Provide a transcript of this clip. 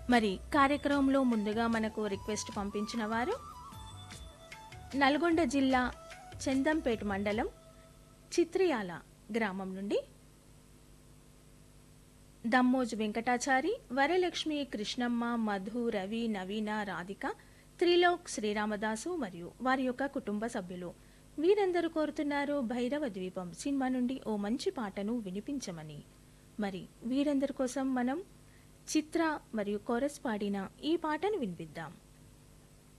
మరి కార్యక్రమంలో ముందుగా మనకు రిక్వెస్ట్ పంపించిన వారు నల్గొండ జిల్లా చందంపేట మండలం చిత్రియాల గ్రామం నుండి దమ్మోజు వెంకటాచారి వరలక్ష్మి కృష్ణమ్మ మధు రవి నవీన రాధిక త్రిలోక్ శ్రీరామదాసు మరియు వారి యొక్క కుటుంబ సభ్యులు వీరందరూ కోరుతున్నారు భైరవ ద్వీపం సినిమా నుండి ఓ మంచి పాటను వినిపించమని మరి వీరందరి కోసం మనం చిత్ర మరియు కోరస్ పాడిన ఈ పాటను వినిపిద్దాం